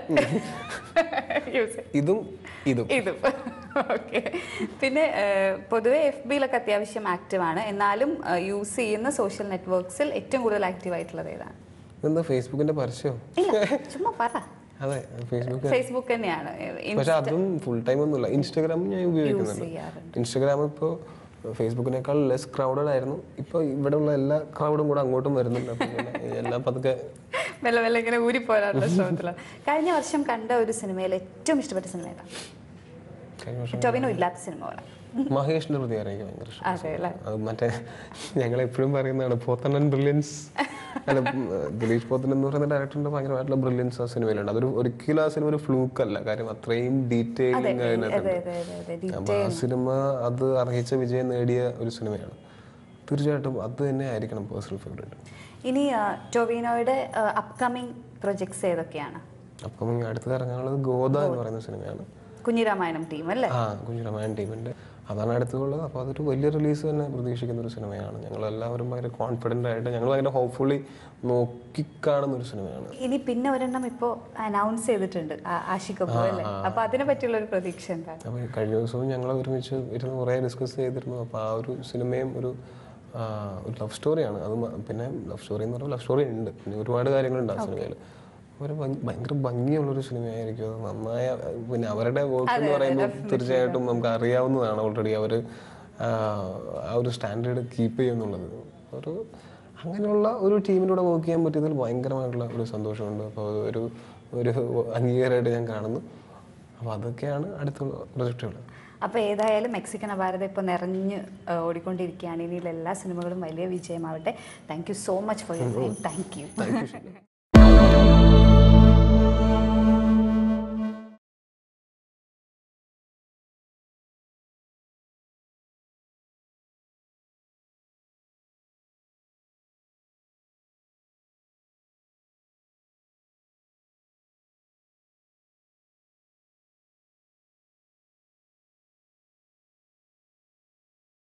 യൂസ് ഇതും ഇതും ഇതും ഓക്കെ പിന്നെ ഏഹ്, പൊതുവെ എഫ് ബിയിലൊക്കെ അത്യാവശ്യം ആക്റ്റീവാണ് എന്നാലും യൂസ് ചെയ്യുന്ന സോഷ്യൽ നെറ്റ്വർക്ക്സിൽ ഏറ്റവും കൂടുതൽ ആക്റ്റീവ് ആയിട്ടുള്ളത് ഏതാണ് ഇതെന്താ ഫേസ്ബുക്കിന്റെ പരസ്യം ഇല്ല ചുമ്മാ പറ അതെ ഫേസ്ബുക്ക് ഫേസ്ബുക്ക് തന്നെയാണ് ഇൻ- പക്ഷെ അതും ഫുൾ ടൈം ഒന്നുമില്ല ഇൻസ്റ്റാഗ്രാം ഞാൻ യൂസ് ഉപയോഗിക്കുന്നുണ്ട് ചെയ്യാറുണ്ട് ഇൻസ്റ്റാഗ്രാം ഇപ്പോൾ ഫേസ്ബുക്കിനേക്കാൾ ലെസ് ക്രൗഡഡ് ആയിരുന്നു ഇപ്പോൾ ഇവിടെയുള്ള എല്ലാ ക്രൗഡും കൂടെ അങ്ങോട്ടും വരുന്നുണ്ട് അപ്പോൾ പിന്നെ എല്ലാം പതുക്കെ മെല്ലെ മെല്ലെ ഇങ്ങനെ ഊരിപ്പോരാനുള്ള ശ്രമത്തിലാണ് കഴിഞ്ഞ വർഷം കണ്ട ഒരു സിനിമയിൽ ഏറ്റവും ഇഷ്ടപ്പെട്ട സിനിമ ഏതാണ് കഴിഞ്ഞ വർഷം ടൊവിനോ ഇല്ലാത്ത സിനിമ പോലെ മഹേഷിന്റെ പ്രതികാരം എനിക്ക് ഭയങ്കര ഇഷ്ടം അതെ അല്ലേ അത് മറ്റേ ഞങ്ങൾ എപ്പോഴും പറയുന്നതാണ് പോത്തണ്ണൻ ബ്രില്യൻസ് അല്ല ഉം, ദിലീഷ് പോത്തൻ എന്ന് പറയുന്ന ഡയറക്ടറിന്റെ ഭയങ്കരമായിട്ടുള്ള ബ്രില്യൻസ് ആ സിനിമയിലുണ്ട് അതൊരു ഒരിക്കലും ആ സിനിമ ഒരു ഫ്ലൂക്ക് അല്ല കാര്യം അത്രയും ഡീറ്റെയിലിംഗ് അതെ അതിനകത്തുണ്ട് അതെ അതെ അതെ അപ്പൊ ആ സിനിമ അത് അർഹിച്ച വിജയം നേടിയ ഒരു സിനിമയാണ് തീർച്ചയായിട്ടും അത് തന്നെ ആയിരിക്കണം പേഴ്സണൽ ഫേവറേറ്റ് ഇനി ആ, ടൊവിനോയുടെ അപ്കമിങ് പ്രൊജക്ട്സ് ഏതൊക്കെയാണ് അപ്പം അടുത്തത് ഇറങ്ങാനുള്ളത് ഗോദ എന്ന് പറയുന്ന സിനിമയാണ് കുഞ്ഞിരാമായണം ടീം അല്ലേ ആ കുഞ്ഞിരമായൻ ടീമിന്റെ അതാണ് അടുത്തുള്ളത് അപ്പോൾ അതൊരു വലിയ റിലീസ് തന്നെ പ്രതീക്ഷിക്കുന്ന ഒരു സിനിമയാണ് ഞങ്ങൾ എല്ലാവരും ഭയങ്കര കോൺഫിഡൻ്റ് ആയിട്ട് ഞങ്ങൾ ഭയങ്കര ഹോപ്പ്ഫുള്ളി നോക്കിക്കാണുന്ന ഒരു സിനിമയാണ് ഇനി പിന്നെ ഒരെണ്ണം ഇപ്പോ അനൗൺസ് ചെയ്തിട്ടുണ്ട് ആ- ആഷിക് കപൂർ അല്ലേ അപ്പൊ അതിനെ പറ്റിയുള്ള ഒരു പ്രതീക്ഷ എന്താണ് അപ്പോൾ കഴിഞ്ഞ ദിവസവും ഞങ്ങൾ ഒരുമിച്ച് ഇരുന്ന് കുറേ ഡിസ്കസ് ചെയ്തിരുന്നു അപ്പോൾ ആ ഒരു സിനിമയും ഒരു ആ, ഒരു ലവ് സ്റ്റോറിയാണ് അത് മ- പിന്നെ ലവ് സ്റ്റോറി എന്ന് പറയുമ്പോൾ ലവ് സ്റ്റോറി ഉണ്ട് പിന്നെ ഒരുപാട് കാര്യങ്ങളുണ്ട് ആ സിനിമയിൽ ഒരു ഭംഗി- ഭയങ്കര ഭംഗിയുള്ളൊരു സിനിമയായിരിക്കും അത് നന്നായ പിന്നെ അവരുടെ വർക്ക് എന്ന് പറയുമ്പോൾ തീർച്ചയായിട്ടും നമുക്ക് അറിയാവുന്നതാണ് ഓൾറെഡി അവർ ആ ഒരു സ്റ്റാൻഡേർഡ് കീപ്പ് ചെയ്യുന്നുള്ളത് ഒരു അങ്ങനെയുള്ള ഒരു ടീമിലൂടെ വർക്ക് ചെയ്യാൻ പറ്റിയതിൽ ഭയങ്കരമായിട്ടുള്ള ഒരു സന്തോഷമുണ്ട് അപ്പോൾ ഒരു ഒരു അംഗീകാരമായിട്ട് ഞാൻ കാണുന്നു അപ്പോൾ അതൊക്കെയാണ് അടുത്തുള്ള പ്രൊജക്റ്റുകൾ അപ്പൊ ഏതായാലും മെക്സിക്കൻ അപാരത ഇപ്പൊ നിറഞ്ഞ് ആ, ഓടിക്കൊണ്ടിരിക്കുകയാണ് ഇനി എല്ലാ സിനിമകളും വലിയ വിജയമാവട്ടെ thank you so much for your time thank U